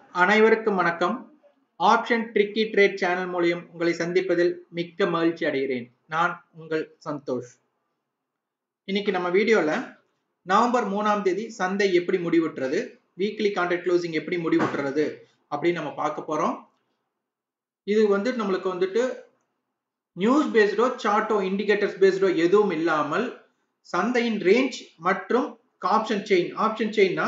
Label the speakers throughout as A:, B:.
A: அனைவருக்கும் வணக்கம் option tricky trade channel மூலியம் உங்களை சந்திப்பதில் மிக்க மகிழ்ச்சி அடைகிறேன் நான் உங்கள் சந்தோஷ் இன்னைக்கு நம்ம வீடியோல நவம்பர் மூணாம் தேதி சந்தை எப்படி முடிவுற்றது வீக்லி கான்ட்ராக்ட் க்ளோசிங் எப்படி முடிவுற்றது அப்படின்னு நம்ம பார்க்க போறோம் இது வந்து நம்மளுக்கு வந்துட்டு நியூஸ் பேஸ்டோ சார்ட்டோ இண்டிகேட்டர்ஸ் பேஸ்டோ எதுவும் இல்லாமல் சந்தையின் ரேஞ்ச் மற்றும் ஆப்ஷன் செயின் ஆப்ஷன் செயின்னா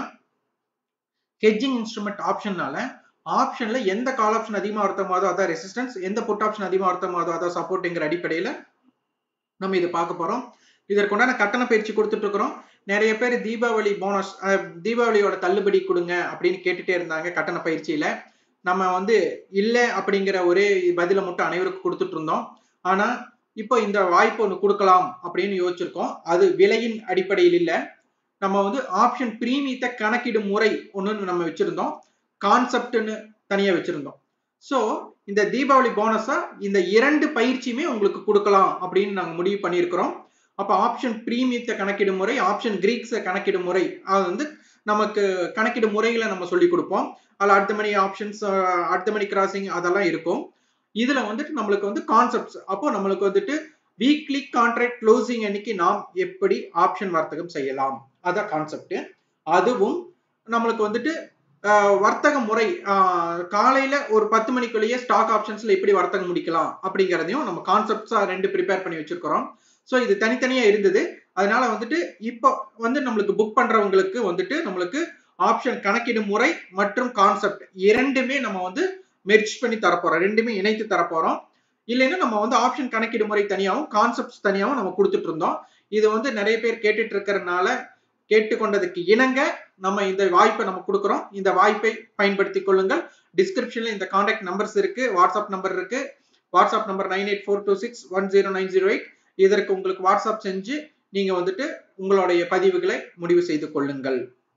A: ஹெட்ஜிங் இன்ஸ்ட்ருமெண்ட் ஆப்ஷன்னால ஆப்ஷன்ல எந்த கால் ஆப்ஷன் அதிகமாக அர்த்தமாதோ அதான் ரெசிஸ்டன்ஸ் எந்த புட் ஆப்ஷன் அதிகமாக அர்த்தமாதோ அதான் சப்போர்ட்ங்கிற அடிப்படையில் நம்ம இதை பார்க்க போறோம் இதற்குண்டான கட்டண பயிற்சி கொடுத்துட்டு இருக்கிறோம் நிறைய பேர் தீபாவளி போனஸ் தீபாவளியோட தள்ளுபடி கொடுங்க அப்படின்னு கேட்டுட்டே இருந்தாங்க கட்டண பயிற்சியில நம்ம வந்து இல்லை அப்படிங்கிற ஒரே பதில மட்டும் அனைவருக்கும் கொடுத்துட்டு இருந்தோம் ஆனா இப்போ இந்த வாய்ப்பு ஒன்று கொடுக்கலாம் அப்படின்னு யோசிச்சிருக்கோம் அது விலையின் அடிப்படையில் இல்லை நம்ம வந்து ஆப்ஷன் பிரீமியத்தை கணக்கிடும் முறை ஒன்று நம்ம வச்சிருந்தோம் கான்செப்ட்னு தனியாக வச்சிருந்தோம் ஸோ இந்த தீபாவளி போனஸா இந்த இரண்டு பயிற்சியுமே உங்களுக்கு கொடுக்கலாம் அப்படின்னு நாங்கள் முடிவு பண்ணியிருக்கிறோம் அப்போ ஆப்ஷன் பிரீமியத்தை கணக்கிடும் முறை ஆப்ஷன் கிரீக்ஸை கணக்கிடும் முறை அது வந்து நமக்கு கணக்கிடும் முறைகளை நம்ம சொல்லி கொடுப்போம் அதில் அடுத்த மணி ஆப்ஷன்ஸ் அடுத்த மணி கிராசிங் அதெல்லாம் இருக்கும் இதுல வந்துட்டு நம்மளுக்கு வந்து கான்செப்ட்ஸ் அப்போ நம்மளுக்கு வந்துட்டு வீக்லி கான்ட்ராக்ட் க்ளோசிங் அன்னைக்கு நாம் எப்படி ஆப்ஷன் வர்த்தகம் செய்யலாம் அதான் கான்செப்ட் அதுவும் நம்மளுக்கு வந்துட்டு வர்த்தக முறை காலையில ஒரு பத்து மணிக்குள்ளேயே ஸ்டாக் ஆப்ஷன்ஸ்ல எப்படி வர்த்தகம் முடிக்கலாம் அப்படிங்கிறதையும் நம்ம கான்செப்ட்ஸா ரெண்டு ப்ரிப்பேர் பண்ணி வச்சிருக்கிறோம் ஸோ இது தனித்தனியா இருந்தது அதனால வந்துட்டு இப்போ வந்து நம்மளுக்கு புக் பண்றவங்களுக்கு வந்துட்டு நம்மளுக்கு ஆப்ஷன் கணக்கிடும் முறை மற்றும் கான்செப்ட் இரண்டுமே நம்ம வந்து மெர்ச் பண்ணி தரப்போறோம் ரெண்டுமே இணைத்து தரப்போறோம் இல்லைன்னா நம்ம வந்து ஆப்ஷன் கணக்கிடும் முறை தனியாகவும் கான்செப்ட்ஸ் தனியாகவும் நம்ம கொடுத்துட்டு இருந்தோம் இது வந்து நிறைய பேர் கேட்டுட்டு இருக்கிறதுனால கேட்டுக்கொண்டதுக்கு இணங்க நம்ம இந்த வாய்ப்பை நம்ம கொடுக்குறோம் இந்த வாய்ப்பை பயன்படுத்தி கொள்ளுங்கள் டிஸ்கிரிப்ஷன்ல இந்த கான்டாக்ட் நம்பர்ஸ் இருக்கு வாட்ஸ்அப் நம்பர் இருக்கு WhatsApp number nine eight four two six one zero nine zero eight இதற்கு உங்களுக்கு வாட்ஸ்அப் செஞ்சு நீங்க வந்துட்டு உங்களுடைய பதிவுகளை முடிவு செய்து கொள்ளுங்கள்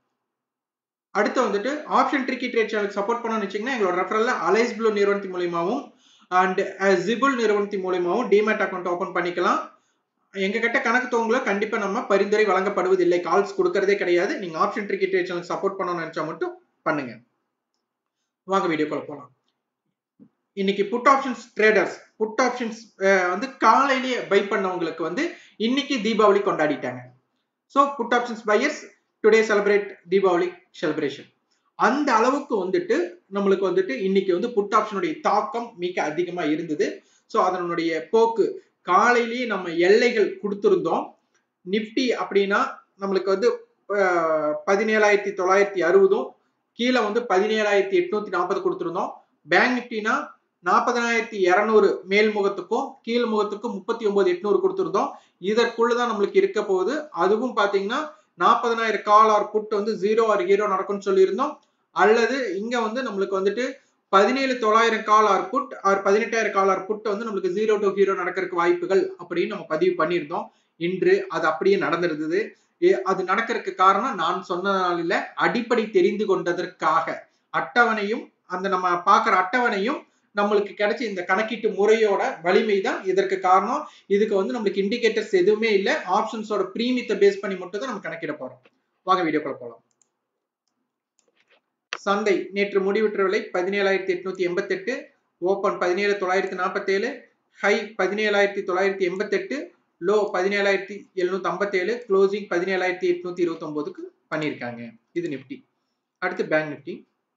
A: அடுத்து வந்துட்டு ஆப்ஷன் ட்ரிக்கி ட்ரேட் சேனலுக்கு சப்போர்ட் பண்ணணும்னு வச்சிங்கன்னா எங்களோட ரெஃபரல்ல அலைஸ் ப்ளூ நிறுவனத்தின் மூலியமாகவும் அண்ட் ஜிபுல் நிறுவனத்தின் மூலியமாகவும் டிமேட் அக்கௌண்ட் ஓப்பன் பண்ணிக்கலாம் எங்க கிட்ட கணக்கு தோங்கல கண்டிப்பா நம்ம பரிந்துரை வழங்கப்படுவதில்லை கால்ஸ் கொடுக்கறதே கிடையாது நீங்க option tricky trade channel support பண்ணணும்னு நினைச்சா மட்டும் பண்ணுங்க வாங்க வீடியோக்குள்ள போலாம் இன்னைக்கு put options traders put options வந்து காலையிலேயே பை பண்ணவங்களுக்கு வந்து இன்னைக்கு தீபாவளி கொண்டாடிட்டாங்க so put options buyers today celebrate Deepavali celebration அந்த அளவுக்கு வந்துட்டு நம்மளுக்கு வந்துட்டு இன்னைக்கு வந்து புட் ஆப்ஷனுடைய தாக்கம் மிக அதிகமா இருந்தது ஸோ அதனுடைய போக்கு காலையிலேயே நம்ம எல்லைகள் கொடுத்துருந்தோம் நிப்டி அப்படின்னா நம்மளுக்கு வந்து பதினேழாயிரத்தி தொள்ளாயிரத்தி அறுபதும் கீழே வந்து பதினேழாயிரத்தி எட்நூத்தி நாற்பது கொடுத்துருந்தோம் பேங்க் நிப்டினா நாற்பதனாயிரத்தி இரநூறு மேல் முகத்துக்கும் கீழ் முகத்துக்கும் முப்பத்தி ஒன்பது எட்நூறு கொடுத்துருந்தோம் இதற்குள்ளதான் நம்மளுக்கு இருக்க போகுது அதுவும் பாத்தீங்கன்னா நாற்பதனாயிரம் கால் ஆர் புட் வந்து ஜீரோ ஆர் ஹீரோ நடக்கும்னு சொல்லியிருந்தோம் அல்லது இங்க வந்து நம்மளுக்கு வந்துட்டு பதினேழு தொள்ளாயிரம் கால் ஆர் புட் ஆர் பதினெட்டாயிரம் கால் ஆர் புட் வந்து நம்மளுக்கு ஜீரோ டு ஹீரோ நடக்கிறதுக்கு வாய்ப்புகள் அப்படின்னு நம்ம பதிவு பண்ணியிருந்தோம் இன்று அது அப்படியே நடந்திருந்தது அது நடக்கிறதுக்கு காரணம் நான் சொன்னதால இல்ல அடிப்படை தெரிந்து கொண்டதற்காக அட்டவணையும் அந்த நம்ம பார்க்குற அட்டவணையும் நம்மளுக்கு கிடைச்ச இந்த கணக்கீட்டு முறையோட வலிமை தான் இதற்கு காரணம் இதுக்கு வந்து நம்மளுக்கு இண்டிகேட்டர்ஸ் எதுவுமே இல்லை ஆப்ஷன்ஸோட பிரீமியத்தை பேஸ் பண்ணி மட்டும் தான் நம்ம கணக்கிட போறோம் வாங்க வீடியோக்குள்ள போகலாம் சந்தை நேற்று முடிவுற்ற விலை பதினேழாயிரத்தி எட்நூத்தி எண்பத்தி எட்டு ஓப்பன் பதினேழு தொள்ளாயிரத்தி நாற்பத்தி ஏழு ஹை பதினேழாயிரத்தி தொள்ளாயிரத்தி எண்பத்தி எட்டு லோ பதினேழாயிரத்தி எழுநூத்தி ஐம்பத்தி ஏழு க்ளோசிங் பதினேழாயிரத்தி எட்நூத்தி இருபத்தி ஒன்பதுக்கு பண்ணியிருக்காங்க இது நிப்டி அடுத்து பேங்க் நிப்டி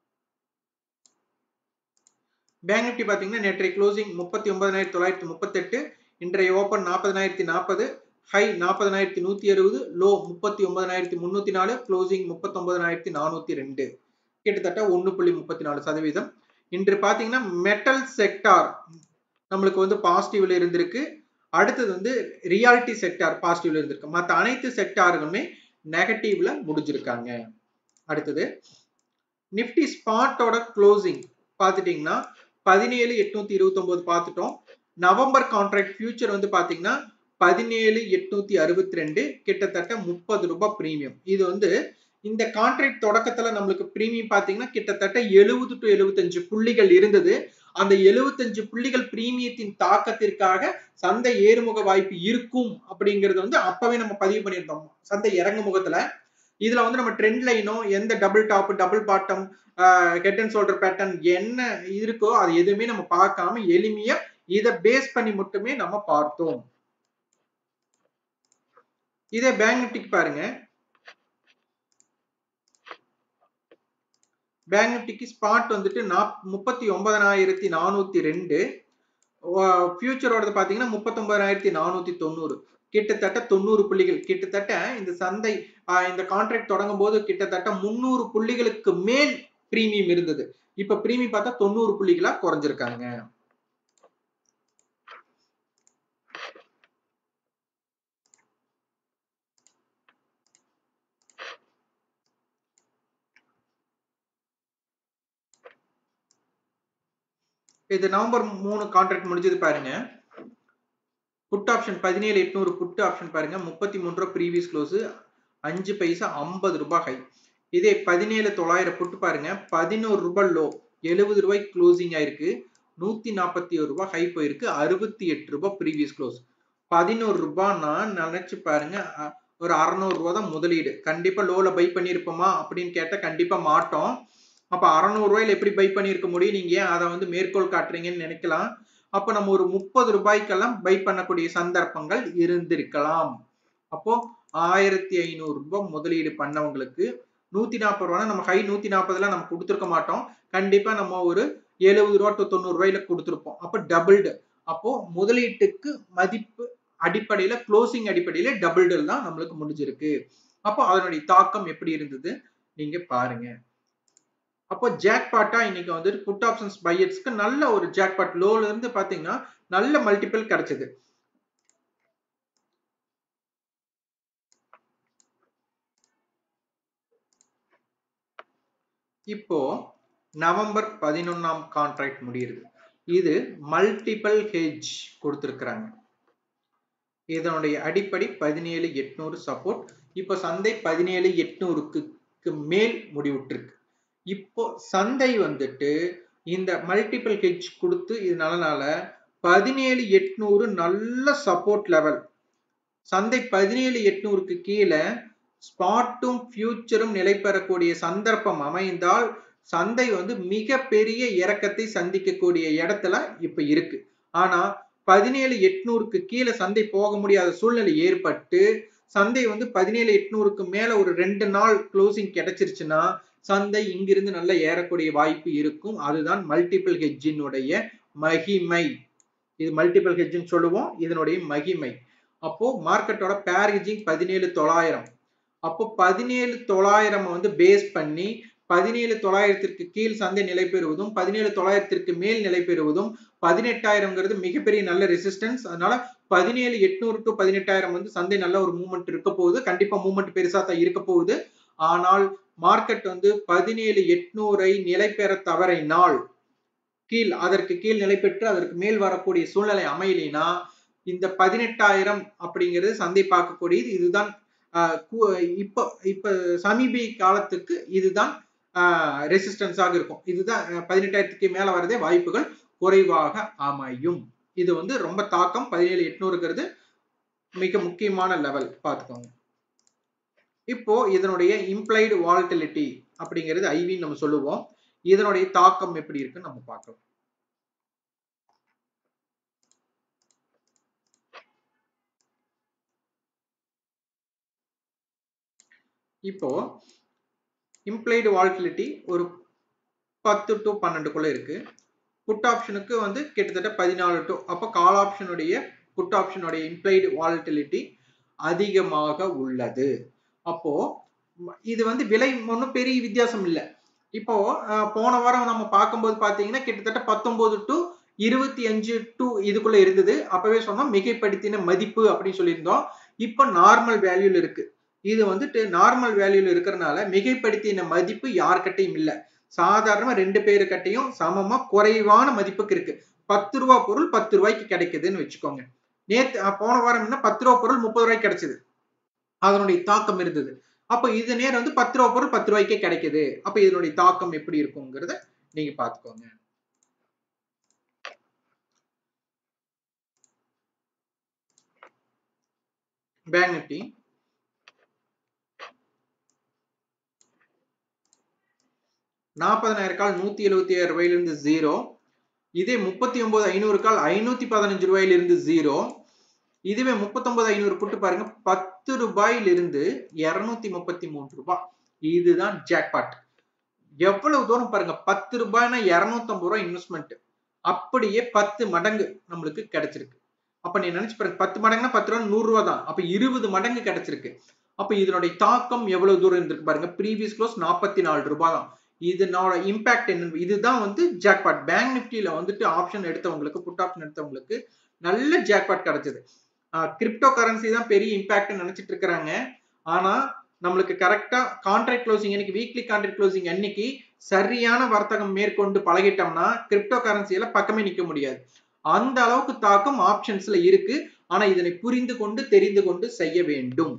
A: பேங்க் நிப்டி பாத்தீங்கன்னா நேற்றைய க்ளோசிங் முப்பத்தி ஒன்பதாயிரத்தி தொள்ளாயிரத்தி முப்பத்தெட்டு இன்றைய ஓப்பன் நாற்பதனாயிரத்தி நாற்பது ஹை நாற்பதனாயிரத்தி நூத்தி அறுபது லோ முப்பத்தி ஒன்பதாயிரத்தி முன்னூத்தி நாலு க்ளோசிங் முப்பத்தி ஒன்பதாயிரத்தி நானூத்தி ரெண்டு கிட்டத்தட்ட ஒன்று புள்ளி முப்பத்தி நாலு சதவீதம் இன்று பாத்தீங்கன்னா மெட்டல் செக்டார் நம்மளுக்கு வந்து பாசிட்டிவ்ல இருந்திருக்கு அடுத்தது வந்து ரியாலிட்டி செக்டார் பாசிட்டிவ்ல இருந்திருக்கு மற்ற அனைத்து செக்டார்களுமே நெகட்டிவ்ல முடிஞ்சிருக்காங்க அடுத்தது நிப்டி ஸ்பாட்டோட க்ளோசிங் பார்த்துட்டீங்கன்னா பதினேழு எட்நூத்தி இருபத்தி ஒன்பது பார்த்துட்டோம் நவம்பர் கான்ட்ராக்ட் ஃபியூச்சர் வந்து பாத்தீங்கன்னா பதினேழு எட்நூத்தி அறுபத்தி ரெண்டு கிட்டத்தட்ட முப்பது ரூபாய் பிரீமியம் இது வந்து இந்த கான்ட்ராக்ட் தொடக்கத்துல நம்மளுக்கு பிரீமியம் பாத்தீங்கன்னா கிட்டத்தட்ட எழுபது டு எழுபத்தஞ்சு புள்ளிகள் இருந்தது அந்த எழுபத்தஞ்சு புள்ளிகள் பிரீமியத்தின் தாக்கத்திற்காக சந்தை ஏறுமுக வாய்ப்பு இருக்கும் அப்படிங்கிறது வந்து அப்பவே நம்ம பதிவு பண்ணியிருந்தோம் சந்தை இறங்கு முகத்துல இதுல வந்து நம்ம ட்ரெண்ட் லைனோ எந்த double top double bottom head and shoulder pattern என்ன இருக்கோ அது எதுவுமே நம்ம பார்க்காம எளிமையா இதை பேஸ் பண்ணி மட்டுமே நம்ம பார்த்தோம் இதே பேங்க் நிப்டிக்கு பாருங்க பேங்க் நிப்டிக்கு ஸ்பாட் வந்துட்டு முப்பத்தி ஒன்பதனாயிரத்தி நானூத்தி ரெண்டு ஃபியூச்சரோடது பாத்தீங்கன்னா முப்பத்தி ஒன்பதாயிரத்தி நானூத்தி தொண்ணூறு கிட்டத்தட்ட தொண்ணூறு புள்ளிகள் கிட்டத்தட்ட இந்த சந்தை இந்த கான்ட்ராக்ட் தொடங்கும் போது கிட்டத்தட்ட முன்னூறு புள்ளிகளுக்கு மேல் பிரீமியம் இருந்தது இப்ப பிரீமியம் பார்த்தா தொண்ணூறு புள்ளிகளா குறைஞ்சிருக்காங்க இது நவம்பர் மூணு கான்ட்ராக்ட் முடிஞ்சது பாருங்க புட் ஆப்ஷன் பதினேழு எட்நூறு புட் ஆப்ஷன் பாருங்க முப்பத்தி மூன்று ரூபா ப்ரீவியஸ் க்ளோஸ் அஞ்சு பைசா ஐம்பது ரூபாய் ஹை இதே பதினேழு தொள்ளாயிரம் புட்டு பாருங்க பதினோரு ரூபாய் லோ எழுபது ரூபாய் க்ளோசிங் ஆயிருக்கு நூத்தி நாற்பத்தி ஒரு ரூபாய் ஹை போயிருக்கு அறுபத்தி எட்டு ரூபாய் ப்ரீவியஸ் க்ளோஸ் பதினோரு ரூபாய்னா நினைச்சு பாருங்க ஒரு அறநூறு ரூபா தான் முதலீடு கண்டிப்பா லோல பை பண்ணிருப்போமா அப்படின்னு கேட்டா கண்டிப்பா மாட்டோம் அப்ப அறநூறு ரூபாயில எப்படி பை பண்ணிருக்க முடியும் நீங்க ஏன் அதை வந்து மேற்கோள் காட்டுறீங்கன்னு நினைக்கலாம் அப்ப நம்ம ஒரு முப்பது ரூபாய்க்கெல்லாம் பை பண்ணக்கூடிய சந்தர்ப்பங்கள் இருந்திருக்கலாம் அப்போ ஆயிரத்தி ஐநூறு ரூபாய் முதலீடு பண்ணவங்களுக்கு நூத்தி நாற்பது ரூபா நம்ம ஹை நூத்தி நாற்பதுல நம்ம கொடுத்துருக்க மாட்டோம் கண்டிப்பா நம்ம ஒரு எழுபது ரூபா டு தொண்ணூறு ரூபாயில கொடுத்துருப்போம் அப்ப டபுள்டு அப்போ முதலீட்டுக்கு மதிப்பு அடிப்படையில க்ளோசிங் அடிப்படையில டபுள்டு தான் நம்மளுக்கு முடிஞ்சிருக்கு அப்போ அதனுடைய தாக்கம் எப்படி இருந்தது நீங்க பாருங்க அப்போ ஜாக்பாட்டா இன்னைக்கு வந்து புட் ஆப்ஷன்ஸ் பையர்ஸ்க்கு நல்ல ஒரு ஜாக்பாட் லோல இருந்து பாத்தீங்கன்னா நல்ல மல்டிபிள் கிடைச்சது இப்போ நவம்பர் பதினொன்னாம் கான்ட்ராக்ட் முடியுது இது மல்டிபிள் ஹெஜ் கொடுத்திருக்கிறாங்க இதனுடைய அடிப்படை பதினேழு எட்நூறு சப்போர்ட் இப்போ சந்தை பதினேழு எட்நூறுக்கு மேல் முடிவுற்றிருக்கு இப்போ சந்தை வந்துட்டு இந்த மல்டிபிள் ஹெட்ஜ் கொடுத்து இதனால பதினேழு எட்நூறு நல்ல சப்போர்ட் லெவல் சந்தை பதினேழு எட்நூறுக்கு கீழே ஸ்பாட்டும் ஃபியூச்சரும் நிலை பெறக்கூடிய சந்தர்ப்பம் அமைந்தால் சந்தை வந்து மிக பெரிய இறக்கத்தை சந்திக்கக்கூடிய இடத்துல இப்ப இருக்கு ஆனா பதினேழு எட்நூறுக்கு கீழே சந்தை போக முடியாத சூழ்நிலை ஏற்பட்டு சந்தை வந்து பதினேழு எட்நூறுக்கு மேல ஒரு ரெண்டு நாள் க்ளோசிங் கிடைச்சிருச்சுன்னா சந்தை இங்கிருந்து நல்ல ஏறக்கூடிய வாய்ப்பு இருக்கும் அதுதான் மல்டிபிள் ஹெட்ஜினுடைய மகிமை இது மல்டிபிள் ஹெட்ஜ்னு சொல்லுவோம் இதனுடைய மகிமை அப்போ மார்க்கெட்டோட பேர் ஹெட்ஜிங் பதினேழு தொள்ளாயிரம் அப்போ பதினேழு தொள்ளாயிரம் வந்து பேஸ் பண்ணி பதினேழு தொள்ளாயிரத்திற்கு கீழ் சந்தை நிலை பெறுவதும் பதினேழு தொள்ளாயிரத்திற்கு மேல் நிலை பெறுவதும் பதினெட்டாயிரம்ங்கிறது மிகப்பெரிய நல்ல ரெசிஸ்டன்ஸ் அதனால பதினேழு எட்நூறு டு பதினெட்டாயிரம் வந்து சந்தை நல்ல ஒரு மூவ்மெண்ட் இருக்க போகுது கண்டிப்பா மூவ்மெண்ட் பெருசா தான் இருக்க போகுது ஆனால் மார்க்கெட் வந்து பதினேழு எட்நூறை நிலை பெற தவறினால் கீழ் அதற்கு கீழ் நிலை பெற்று அதற்கு மேல் வரக்கூடிய சூழ்நிலை அமையலினா இந்த பதினெட்டாயிரம் அப்படிங்கிறது சந்தை பார்க்கக்கூடியது இதுதான் இப்ப இப்ப சமீப காலத்துக்கு இதுதான் ரெசிஸ்டன்ஸாக இருக்கும் இதுதான் பதினெட்டாயிரத்துக்கு மேல வரதே வாய்ப்புகள் குறைவாக அமையும் இது வந்து ரொம்ப தாக்கம் பதினேழு எட்நூறுங்கிறது மிக முக்கியமான லெவல் பார்த்துக்கோங்க இப்போ இதனுடைய இம்ப்ளைடு வால்டிலிட்டி அப்படிங்கிறது ஐவின்னு நம்ம சொல்லுவோம் இதனுடைய தாக்கம் எப்படி இருக்குன்னு நம்ம பார்க்கலாம் இப்போ இம்ப்ளைடு வால்டிலிட்டி ஒரு பத்து டு பன்னெண்டுக்குள்ள இருக்கு புட் ஆப்ஷனுக்கு வந்து கிட்டத்தட்ட பதினாலு டு அப்போ கால் ஆப்ஷனுடைய புட் ஆப்ஷனுடைய இம்ப்ளைடு வால்டிலிட்டி அதிகமாக உள்ளது அப்போ இது வந்து விலை ஒன்றும் பெரிய வித்தியாசம் இல்லை இப்போ போன வாரம் நம்ம பார்க்கும்போது பார்த்தீங்கன்னா கிட்டத்தட்ட பத்தொன்பது டு இருபத்தி அஞ்சு டு இதுக்குள்ள இருந்தது அப்பவே சொன்னோம் மிகைப்படுத்தின மதிப்பு அப்படின்னு சொல்லியிருந்தோம் இப்போ நார்மல் வேல்யூல இருக்கு இது வந்துட்டு நார்மல் வேல்யூல இருக்கிறனால மிகைப்படுத்தின மதிப்பு யார்கிட்டையும் இல்லை சாதாரணமா ரெண்டு பேருக்கிட்டையும் சமமா குறைவான மதிப்புக்கு இருக்கு பத்து ரூபா பொருள் பத்து ரூபாய்க்கு கிடைக்குதுன்னு வச்சுக்கோங்க நேத்து போன வாரம் என்ன பத்து ரூபா பொருள் முப்பது ரூபாய்க்கு கிடைச்சது அதனுடைய தாக்கம் இருந்தது அப்ப இது நேரம் வந்து பத்து ரூபா பொருள் பத்து ரூபாய்க்கே கிடைக்குது அப்ப இதனுடைய தாக்கம் எப்படி இருக்குங்கிறத நீங்க பாத்துக்கோங்க பேங்க் நிப்டி நாற்பதனாயிரம் கால் நூத்தி எழுபத்தி ஏழு ரூபாயிலிருந்து ஜீரோ இதே முப்பத்தி ஒன்பது ஐநூறு கால் ஐநூத்தி பதினஞ்சு ரூபாயிலிருந்து ஜீரோ இதுவே முப்பத்தொன்பது ஐநூறு புட்டு பாருங்க பத்து ரூபாயிலிருந்து இருநூத்தி முப்பத்தி மூன்று ரூபாய் இதுதான் ஜாக்பாட் எவ்வளவு தூரம் பாருங்க பத்து ரூபாய்னா இருநூத்தி ஐம்பது ரூபாய் இன்வெஸ்ட்மெண்ட் அப்படியே பத்து மடங்கு நம்மளுக்கு கிடைச்சிருக்கு அப்ப நீ நினைச்சு பாருங்க பத்து மடங்குனா பத்து ரூபா நூறு ரூபா தான் அப்ப இருபது மடங்கு கிடைச்சிருக்கு அப்ப இதனுடைய தாக்கம் எவ்வளவு தூரம் இருந்திருக்கு பாருங்க ப்ரீவியஸ் க்ளோஸ் நாற்பத்தி நாலு ரூபாய் தான் இதனோட இம்பாக்ட் என்ன இதுதான் வந்து ஜாக்பாட் பேங்க் நிப்டியில வந்துட்டு ஆப்ஷன் எடுத்தவங்களுக்கு புட் ஆப்ஷன் எடுத்தவங்களுக்கு நல்ல ஜாக்பாட் கிடைச்சது கிரிப்டோ கரன்சி தான் பெரிய இம்பாக்ட் நினைச்சிட்டு இருக்கிறாங்க ஆனா நம்மளுக்கு கரெக்டா கான்ட்ராக்ட் க்ளோசிங் இன்னைக்கு வீக்லி கான்ட்ராக்ட் க்ளோசிங் அன்னைக்கு சரியான வர்த்தகம் மேற்கொண்டு பழகிட்டோம்னா கிரிப்டோ கரன்சியில பக்கமே நிக்க முடியாது அந்த அளவுக்கு தாக்கம் ஆப்ஷன்ஸ்ல இருக்கு ஆனா இதனை புரிந்து கொண்டு தெரிந்து கொண்டு செய்ய வேண்டும்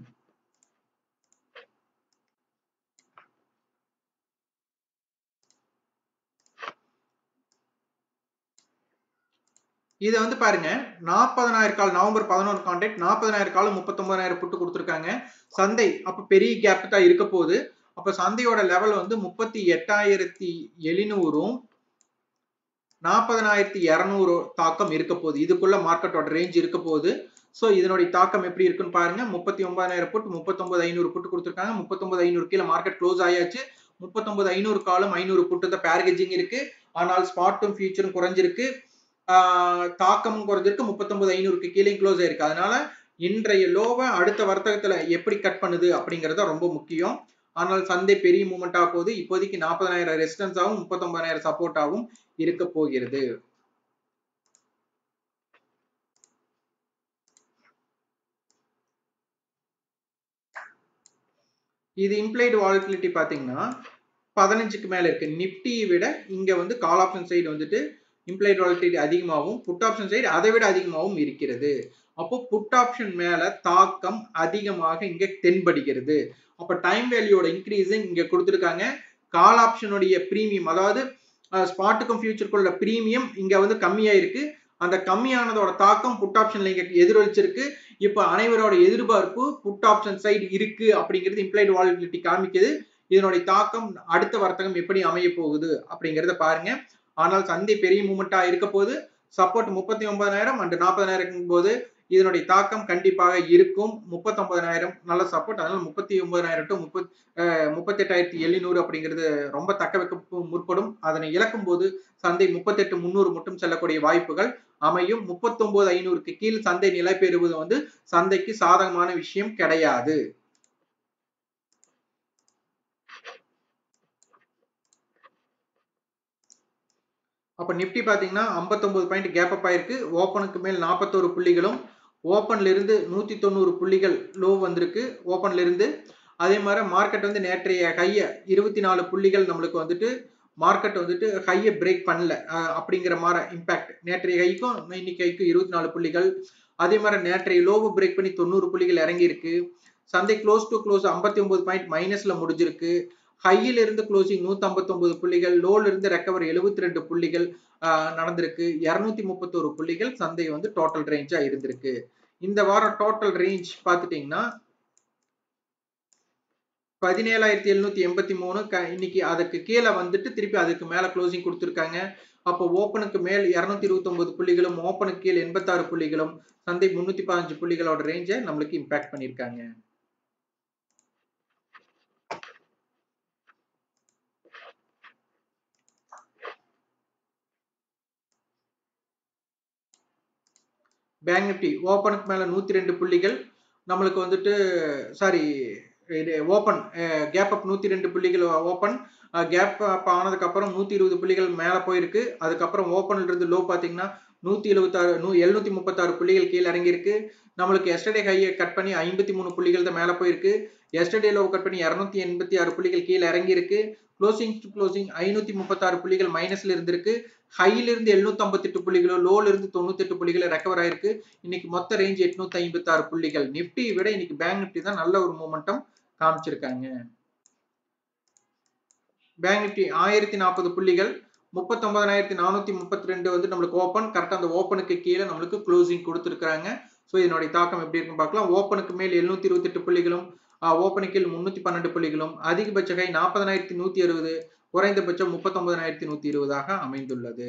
A: இதை வந்து பாருங்க நாற்பதனாயிரம் கால் நவம்பர் பதினொன்று கான்ட்ராக்ட் நாற்பதனாயிரம் காலம் முப்பத்தொன்பதாயிரம் புட்டு கொடுத்துருக்காங்க சந்தை அப்ப பெரிய கேப் தான் இருக்க போகுது அப்ப சந்தையோட லெவல் வந்து முப்பத்தி எட்டாயிரத்தி எழுநூறும் நாற்பதனாயிரத்தி இரநூறு தாக்கம் இருக்க போகுது இதுக்குள்ள மார்க்கெட்டோட ரேஞ்ச் இருக்க போகுது ஸோ இதனுடைய தாக்கம் எப்படி இருக்குன்னு பாருங்க முப்பத்தி ஒன்பதாயிரம் புட்டு முப்பத்தொன்பது ஐநூறு புட்டு கொடுத்துருக்காங்க முப்பத்தொன்பது ஐநூறு கீழே மார்க்கெட் க்ளோஸ் ஆயாச்சு முப்பத்தொன்பது ஐநூறு காலம் ஐநூறு புட்டு தான் பேர்கேஜிங் இருக்கு ஆனால் ஸ்பாட்டும் ஃபியூச்சரும் குறைஞ்சிருக்கு தாக்கமும் குறைஞ்சிருக்கு முப்பத்தொன்பது ஐநூறுக்கு கீழே க்ளோஸ் ஆயிருக்கு அதனால இன்றைய லோவை அடுத்த வர்த்தகத்துல எப்படி கட் பண்ணுது அப்படிங்கறது ரொம்ப முக்கியம் ஆனால் சந்தை பெரிய மூமெண்ட் ஆக போகுது இப்போதைக்கு நாற்பதாயிரம் ரெசிஸ்டன்ஸ் ஆகும் முப்பத்தொன்பதாயிரம் சப்போர்ட் ஆகும் இருக்க போகிறது இது இம்ப்ளைடு வாலிட்டிலிட்டி பாத்தீங்கன்னா பதினஞ்சுக்கு மேல இருக்கு நிப்டியை விட இங்க வந்து கால் ஆப்ஷன் சைடு வந்துட்டு இம்ப்ளைட் வாலிட்டிலிட்டி அதிகமாகவும் புட் ஆப்ஷன் சைடு அதை விட அதிகமாகவும் இருக்கிறது அப்போ புட் ஆப்ஷன் மேல தாக்கம் அதிகமாக இங்க தென்படுகிறது அப்ப டைம் வேல்யூட இன்க்ரீஸிங் இங்க கொடுத்துருக்காங்க கால் ஆப்ஷனுடைய பிரீமியம் அதாவது ஸ்பாட்டுக்கும் ஃபியூச்சருக்குள்ள பிரீமியம் இங்க வந்து கம்மியா இருக்கு அந்த கம்மியானதோட தாக்கம் புட் ஆப்ஷன்ல இங்க எதிரொலிச்சிருக்கு இப்ப அனைவரோட எதிர்பார்ப்பு புட் ஆப்ஷன் சைடு இருக்கு அப்படிங்கிறது இம்ப்ளைட் வாலிபிலிட்டி காமிக்குது இதனுடைய தாக்கம் அடுத்த வர்த்தகம் எப்படி அமைய போகுது அப்படிங்கறத பாருங்க ஆனால் சந்தை பெரிய மூமெண்டா இருக்க போது சப்போர்ட் முப்பத்தி ஒன்பதாயிரம் அண்ட் நாற்பதாயிரம் போது இதனுடைய தாக்கம் கண்டிப்பாக இருக்கும் முப்பத்தொன்பதாயிரம் நல்ல சப்போர்ட் அதனால முப்பத்தி ஒன்பதாயிரம் டு முப்பத் முப்பத்தி எட்டாயிரத்தி எழுநூறு அப்படிங்கிறது ரொம்ப தக்க வைக்க முற்படும் அதனை இழக்கும் போது சந்தை முப்பத்தெட்டு முன்னூறு மட்டும் செல்லக்கூடிய வாய்ப்புகள் அமையும் முப்பத்தி ஒன்பது ஐநூறுக்கு கீழ் சந்தை நிலை பெறுவது வந்து சந்தைக்கு சாதகமான விஷயம் கிடையாது அப்ப நிப்டி பாத்தீங்கன்னா ஐம்பத்தொன்பது பாயிண்ட் கேப் அப் ஆயிருக்கு ஓப்பனுக்கு மேல் நாற்பத்தோரு புள்ளிகளும் ஓப்பன்ல இருந்து நூத்தி தொண்ணூறு புள்ளிகள் லோ வந்திருக்கு ஓப்பன்ல இருந்து அதே மாதிரி மார்க்கெட் வந்து நேற்றைய ஹைய இருபத்தி நாலு புள்ளிகள் நம்மளுக்கு வந்துட்டு மார்க்கெட் வந்துட்டு ஹையை பிரேக் பண்ணல அப்படிங்கிற மாதிரி இம்பாக்ட் நேற்றைய ஹைக்கும் இன்னைக்கு ஹைக்கும் இருபத்தி நாலு புள்ளிகள் அதே மாதிரி நேற்றைய லோவு பிரேக் பண்ணி தொண்ணூறு புள்ளிகள் இறங்கி இருக்கு சந்தை க்ளோஸ் டு க்ளோஸ் ஐம்பத்தி ஒன்பது பாயிண்ட் மைனஸ்ல முடிஞ்சிருக்கு ஹையில இருந்து க்ளோசிங் நூத்தி ஐம்பத்தி ஒன்பது புள்ளிகள் லோல இருந்து ரெக்கவர் எழுபத்தி ரெண்டு புள்ளிகள் நடந்திருக்கு இருநூத்தி முப்பத்தோரு புள்ளிகள் சந்தை வந்து டோட்டல் ரேஞ்சா இருந்திருக்கு இந்த வாரம் டோட்டல் ரேஞ்ச் பாத்துட்டீங்கன்னா பதினேழாயிரத்தி எழுநூத்தி எண்பத்தி மூணு இன்னைக்கு அதுக்கு கீழே வந்துட்டு திருப்பி அதுக்கு மேல க்ளோசிங் கொடுத்துருக்காங்க அப்போ ஓப்பனுக்கு மேல் இருநூத்தி இருபத்தி ஒன்பது புள்ளிகளும் ஓப்பனுக்கு கீழ் எண்பத்தாறு புள்ளிகளும் சந்தை முன்னூத்தி பதினஞ்சு புள்ளிகளோட ரேஞ்சை நம்மளுக்கு இம்பாக்ட் பண்ணியிருக்காங்க பேங்க் நிப்டி ஓப்பனுக்கு மேல நூத்தி ரெண்டு புள்ளிகள் நம்மளுக்கு வந்துட்டு சாரி இது ஓப்பன் கேப் அப் நூத்தி ரெண்டு புள்ளிகள் ஓப்பன் கேப் அப் ஆனதுக்கு அப்புறம் நூத்தி இருபது புள்ளிகள் மேல போயிருக்கு அதுக்கப்புறம் ஓப்பன்ல இருந்து லோ பாத்தீங்கன்னா நூத்தி எழுபத்தாறு நூ எழுநூத்தி முப்பத்தாறு புள்ளிகள் கீழே இறங்கியிருக்கு நம்மளுக்கு எஸ்டர்டே ஹையை கட் பண்ணி ஐம்பத்தி மூணு புள்ளிகள் தான் மேல போயிருக்கு எஸ்டர்டே லோ கட் பண்ணி இரநூத்தி எண்பத்தி ஆறு புள்ளிகள் கீழே இறங்கி இருக்கு க்ளோசிங் டு க்ளோசிங் ஐநூத்தி முப்பத்தாறு புள்ளிகள் மைனஸ்ல இருந்திருக்கு ஹைல இருந்து எழுநூத்தி ஐம்பத்தி எட்டு புள்ளிகளோ லோல இருந்து தொண்ணூத்தி எட்டு புள்ளிகள் ரெக்கவர் ஆயிருக்கு இன்னைக்கு மொத்த ரேஞ்ச் எட்நூத்தி ஐம்பத்தி ஆறு புள்ளிகள் நிப்டியை விட இன்னைக்கு பேங்க் நிப்டி தான் நல்ல ஒரு மூமெண்டம் காமிச்சிருக்காங்க பேங்க் நிப்டி ஆயிரத்தி நாற்பது புள்ளிகள் முப்பத்தி ஒன்பதாயிரத்தி நானூத்தி முப்பத்தி ரெண்டு வந்து நம்மளுக்கு ஓப்பன் கரெக்டா அந்த ஓப்பனுக்கு கீழே நம்மளுக்கு க்ளோசிங் கொடுத்துருக்காங்க ஸோ இதனுடைய தாக்கம் எப்படி இருக்குன்னு பார்க்கலாம் ஓப்பனுக்கு மேல் எழுநூத்தி இருபத்தி எட்டு புள்ளிகளும் ஓப்பனுக்கு கீழ் முன்னூத்தி பன்னெண்டு புள்ளிகளும் அதிகபட்ச கை நாற்பதாயிரத்தி நூத்தி அறுபது குறைந்தபட்சம் முப்பத்தொன்பதாயிரத்தி நூத்தி இருபதாக அமைந்துள்ளது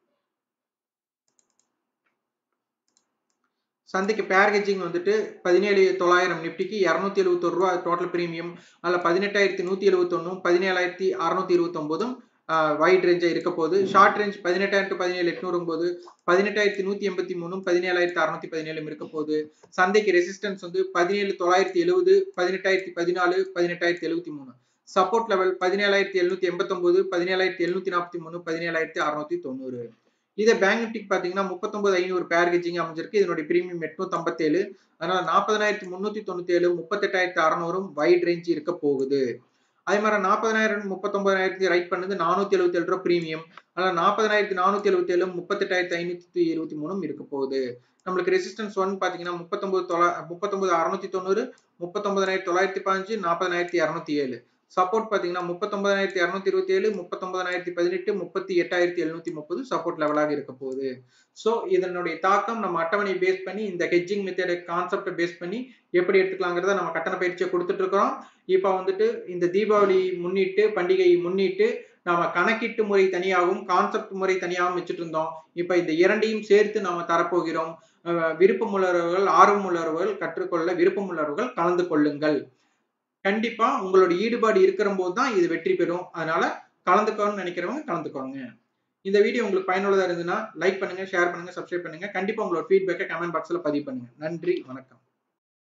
A: சந்தைக்கு பேர் ஹெஜிங் வந்துட்டு பதினேழு தொள்ளாயிரம் நிப்டிக்கு இரநூத்தி எழுபத்தொரு ரூபா டோட்டல் பிரீமியம் அதில் பதினெட்டாயிரத்தி நூற்றி எழுபத்தொன்னும் பதினேழாயிரத்தி அறுநூத்தி இருபத்தொம்போதும் வைட் ரேஞ்சாக இருக்க போது ஷார்ட் ரேஞ்ச் பதினெட்டாயிரம் டு பதினேழு எட்நூறும் போது பதினெட்டாயிரத்தி நூற்றி எண்பத்தி மூணும் பதினேழாயிரத்தி அறுநூத்தி பதினேழும் இருக்க போது சந்தைக்கு ரெசிஸ்டன்ஸ் வந்து பதினேழு தொள்ளாயிரத்தி எழுபது பதினெட்டாயிரத்தி பதினாலு பதினெட்டாயிரத்தி எழுபத்தி மூணு சப்போர்ட் லெவல் பதினேழாயிரத்தி எழுநூத்தி எண்பத்தொன்பது பதினேழாயிரத்தி எழுநூத்தி நாற்பத்தி மூணு பதினேழாயிரத்தி அறுநூத்தி தொண்ணூறு இதே பேங்க் நிப்டிக்கு பாத்தீங்கன்னா முப்பத்தொன்பது ஐநூறு பேர் கெஜிங் அமைஞ்சிருக்கு இதனுடைய பிரீமியம் எட்நூத்தி ஐம்பத்தேழு அதனால நாற்பதாயிரத்தி முன்னூத்தி தொண்ணூத்தி ஏழு முப்பத்தெட்டாயிரத்தி அறநூறும் வைட் ரேஞ்ச் இருக்க போகுது அதே மாதிரி நாற்பதாயிரம் முப்பத்தொன்பதாயிரத்தி ரைட் பண்ணது நானூத்தி எழுபத்தி ஏழு ரூபா பிரீமியம் அதனால நாற்பதாயிரத்தி நானூத்தி எழுபத்தி ஏழு முப்பத்தெட்டாயிரத்தி ஐநூத்தி இருபத்தி மூணும் இருக்க போகுது நம்மளுக்கு ரெசிஸ்டன்ஸ் ஒன் பாத்தீங்கன்னா முப்பத்தொன்பது தொள்ளா முப்பத்தொன்பது அறுநூத்தி தொண்ணூறு முப்பத்தொன்பதாயிரத்தி தொள்ளாயிரத்தி பதினஞ்சு நாற்பதாயிரத்தி இரநூத்தி ஏழு சப்போர்ட் பாத்தீங்கன்னா முப்பத்தொன்பதாயிரத்தி இரநூத்தி இருபத்தி ஏழு முப்பத்தொன்பதாயிரத்தி பதினெட்டு முப்பத்தி எட்டாயிரத்தி எழுநூத்தி முப்பது சப்போர்ட் லெவலாக இருக்க போகுது ஸோ இதனுடைய தாக்கம் நம்ம அட்டவணையை பேஸ் பண்ணி இந்த ஹெட்ஜிங் மெத்தட் கான்செப்டை பேஸ் பண்ணி எப்படி எடுத்துக்கலாங்கிறத நம்ம கட்டண பயிற்சியை கொடுத்துட்டு இருக்கிறோம் இப்போ வந்துட்டு இந்த தீபாவளி முன்னிட்டு பண்டிகையை முன்னிட்டு நாம கணக்கீட்டு முறை தனியாகவும் கான்செப்ட் முறை தனியாகவும் வச்சுட்டு இருந்தோம் இப்ப இந்த இரண்டையும் சேர்த்து நாம தரப்போகிறோம் விருப்பம் உள்ளவர்கள் ஆர்வம் உள்ளவர்கள் கற்றுக்கொள்ள விருப்பம் உள்ளவர்கள் கலந்து கொள்ளுங்கள் கண்டிப்பா உங்களோட ஈடுபாடு இருக்கிற போது தான் இது வெற்றி பெறும் அதனால கலந்துக்கணும்னு நினைக்கிறவங்க கலந்துக்கோங்க இந்த வீடியோ உங்களுக்கு பயனுள்ளதா இருந்ததுன்னா லைக் பண்ணுங்க ஷேர் பண்ணுங்க சப்ஸ்கிரைப் பண்ணுங்க கண்டிப்பா உங்களோட ஃபீட்பேக்கை கமெண்ட் பாக்ஸ்ல பதிவு பண்ணுங்க நன்றி வணக்கம்